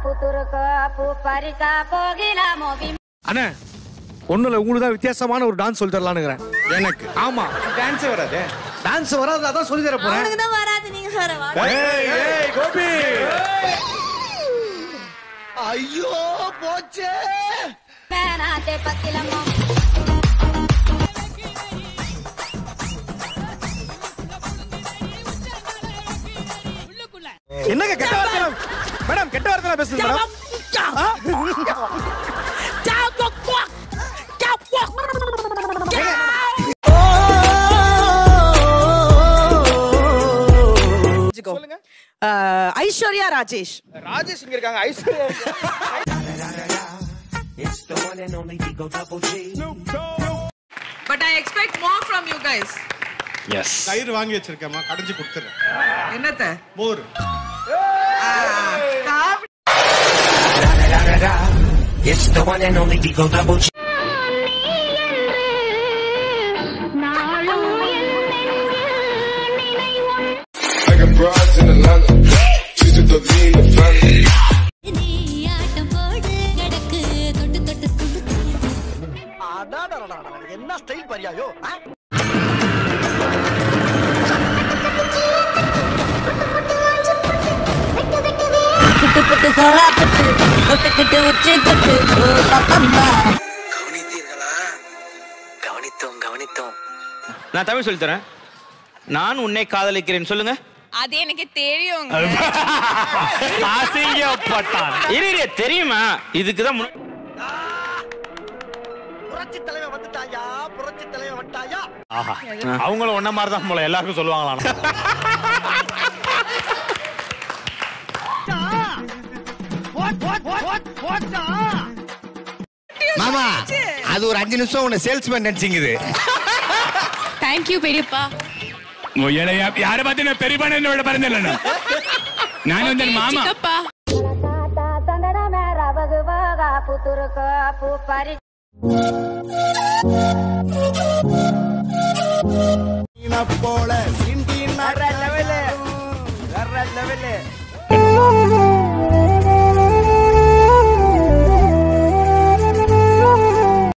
புத்துருக்கோ பூ பறிக்க போகிலாமோ அண்ணே ஒண்ணும் இல்ல உங்களுக்கு தான் வித்தியாசமான ஒரு டான்ஸ் சொல்லி தரலாம்னுங்கிறேன் எனக்கு ஆமா டான்ஸே வராதே டான்ஸ் வராது அதான் சொல்லி தர போறேன் அவனுக்கு தான் வராது நீங்க வேற வா ஏய், ஏய், கோபி ஐயோ போச்சே மேனாத்தே பத்திலமோ என்னங்க கெட்ட வார்த்தை மேடம் கெட்ட வார்த்தை பேசுங்க மேடம் சொல்லுங்க அஹ், ஐஸ்வர்யா ராஜேஷ் ராஜேஷ் இங்க இருக்காங்க Aishwarya but I expect more from you guys கயிறு வாங்கி வச்சிருக்கேம்மா கடைஞ்சு கொடுத்துறேன் என்னத்த மோர் It's the one and only Digo Double G. I got broads in Atlanta. She's with the lean, the family. ஆட்டம் போடு கிடக்கு தொட்டு தொட்டு குடுக்கு என்ன ஸ்டைல் பரியாயோ புட்டு புட்டு சோளா புட்டு தொட்டுக்கிட்டு உச்சி தொட்டு ஓ பப்பம்பா கவனித்தீர்களா கவனித்தோம் கவனித்தோம் நான் தமிழ் சொல்லி தரேன் நான் உன்னை காதலிக்கிறேன் சொல்லுங்க அது எனக்கு தெரியும் அசிங்கப்பட்டான் இரு இரு, தெரியுமா இதுக்கு தான் புரட்சி தலைவன் வந்துட்டாயா புரட்சி தலைவன் வந்துட்டாயா ஆஹா அவங்களும் ஒன்ன மாதிரி தான் போல எல்லாருக்கும் சொல்லுவாங்களா மாமா அது ஒரு அஞ்சு நிமிஷம் உன்னை சேல்ஸ்மேன் நினைச்சிங்குது தேங்க்யூ பெரியப்பா யாரை பார்த்து நான் பெரிய பண்ண பறந்தல நான் வந்து மாமா சித்தப்பா தந்தட மேர வகுவாகா புத்துருக்கோ பூ பறி போல வேற லெவலு வேற லெவலு